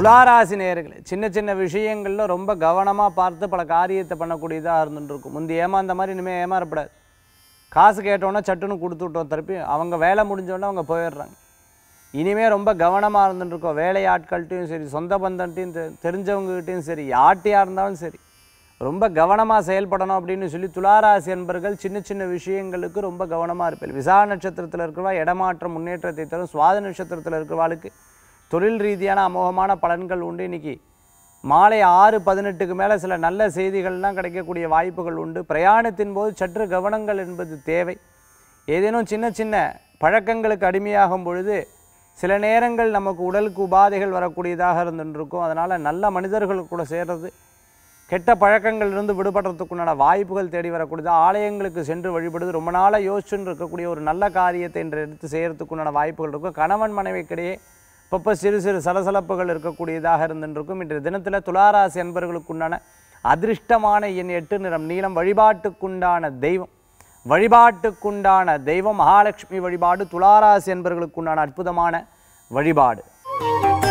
துளாராசி நேயர்களே சின்ன சின்ன விஷயங்கள்ல ரொம்ப கவனமாக பார்த்து பல காரியத்தை பண்ணக்கூடியதாக இருந்துட்டு இருக்கும் முந்தி ஏமாந்த மாதிரி இனிமேல் ஏமாறப்படாது காசு கேட்டோன்னே சட்டுன்னு கொடுத்து விட்டோம் திருப்பி அவங்க வேலை முடிஞ்சோடனே அவங்க போயிடுறாங்க இனிமே ரொம்ப கவனமாக இருந்துட்டு இருக்கோம் வேலையாட்கள்கிட்டையும் சரி சொந்த பந்தன்ட்டையும் தெ தெரிஞ்சவங்ககிட்டையும் சரி யார்ட்டையாக இருந்தாலும் சரி ரொம்ப கவனமாக செயல்படணும் அப்படின்னு சொல்லி துளாராசி என்பர்கள் சின்ன சின்ன விஷயங்களுக்கு ரொம்ப கவனமாக இருப்பேன் விசா நட்சத்திரத்தில் இருக்கிறவா இடமாற்றம் முன்னேற்றத்தை தரும் சுவாத நட்சத்திரத்தில் இருக்கிறவாளுக்கு தொழில் ரீதியான அமோகமான பலன்கள் உண்டு இன்னைக்கு மாலை ஆறு பதினெட்டுக்கு மேலே சில நல்ல செய்திகள்லாம் கிடைக்கக்கூடிய வாய்ப்புகள் உண்டு பிரயாணத்தின் போது சற்று கவனங்கள் என்பது தேவை ஏதேனும் சின்ன சின்ன பழக்கங்களுக்கு அடிமையாகும் பொழுது சில நேரங்கள் நமக்கு உடலுக்கு உபாதைகள் வரக்கூடியதாக இருந்துருக்கும் அதனால் நல்ல மனிதர்கள் கூட சேர்றது கெட்ட பழக்கங்கள்லேருந்து விடுபடுறதுக்குண்டான வாய்ப்புகள் தேடி வரக்கூடியது ஆலயங்களுக்கு சென்று வழிபடுது ரொம்ப நாளாக யோசிச்சுன்னு இருக்கக்கூடிய ஒரு நல்ல காரியத்தை இன்று எடுத்து செய்கிறதுக்குண்டான வாய்ப்புகள் இருக்கும் கணவன் மனைவிக்கிடையே அப்பப்போ சிறு சிறு சலசலப்புகள் இருக்கக்கூடியதாக இருந்துருக்கும் இன்றைய தினத்தில் துளாராசி என்பவர்களுக்குண்டான அதிர்ஷ்டமான எண் எட்டு நிறம் நீளம் வழிபாட்டுக்குண்டான தெய்வம் வழிபாட்டுக்குண்டான தெய்வம் மகாலட்சுமி வழிபாடு துளாராசி என்பவர்களுக்குண்டான அற்புதமான வழிபாடு